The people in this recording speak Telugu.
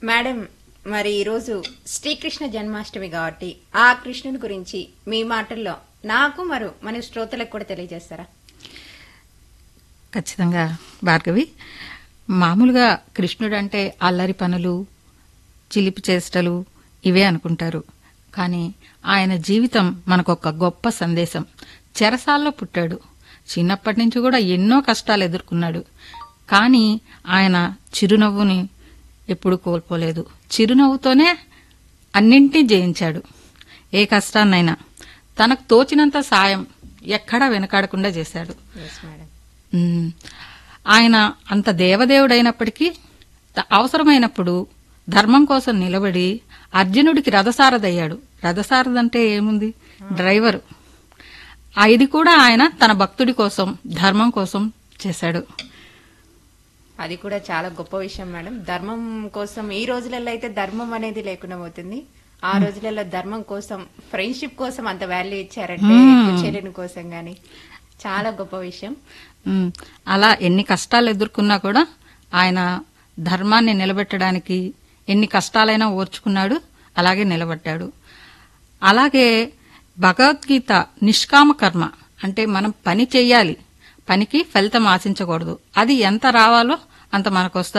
మేడం మరి ఈరోజు శ్రీకృష్ణ జన్మాష్టమి కాబట్టి ఆ కృష్ణుని గురించి మీ మాటల్లో నాకు మరియు మన శ్రోతలకు కూడా తెలియజేస్తారా ఖచ్చితంగా భార్గవి మామూలుగా కృష్ణుడు అంటే అల్లరి పనులు చిలిపి చేష్టలు ఇవే అనుకుంటారు కానీ ఆయన జీవితం మనకొక గొప్ప సందేశం చెరసాల్లో పుట్టాడు చిన్నప్పటి నుంచి కూడా ఎన్నో కష్టాలు ఎదుర్కొన్నాడు కానీ ఆయన చిరునవ్వుని ఎప్పుడు కోల్పోలేదు చిరునవ్వుతోనే అన్నింటినీ జయించాడు ఏ కష్టాన్నైనా తనకు తోచినంత సాయం ఎక్కడా వెనకాడకుండా చేశాడు ఎస్ మేడం ఉమ్, ఆయన అంత దేవదేవుడైనప్పటికీ త- అవసరమైనప్పుడు ధర్మం కోసం నిలబడి అర్జునుడికి రథసారథయ్యాడు రథసారథి అంటే ఏముంది డ్రైవరు ఆ ఇది కూడా ఆయన తన భక్తుడి కోసం ధర్మం కోసం చేశాడు అది కూడా చాలా గొప్ప విషయం మేడం ధర్మం కోసం ఈ రోజులలో అయితే ధర్మం అనేది లేకుండా పోతుంది ఆ రోజులలో ధర్మం కోసం ఫ్రెండ్షిప్ కోసం అంత వాల్యూ ఇచ్చారంటే చెల్లెని కోసం గాని చాలా గొప్ప విషయం ఉమ్, అలా ఎన్ని కష్టాలు ఎదుర్కొన్నా కూడా ఆయన ధర్మాన్ని నిలబెట్టడానికి ఎన్ని కష్టాలైనా ఓర్చుకున్నాడు అలాగే నిలబడ్డాడు అలాగే భగవద్గీత నిష్కామ కర్మ అంటే మనం పని చెయ్యాలి పనికి ఫలితం ఆశించకూడదు అది ఎంత రావాలో అంత మనకు వస్తుంది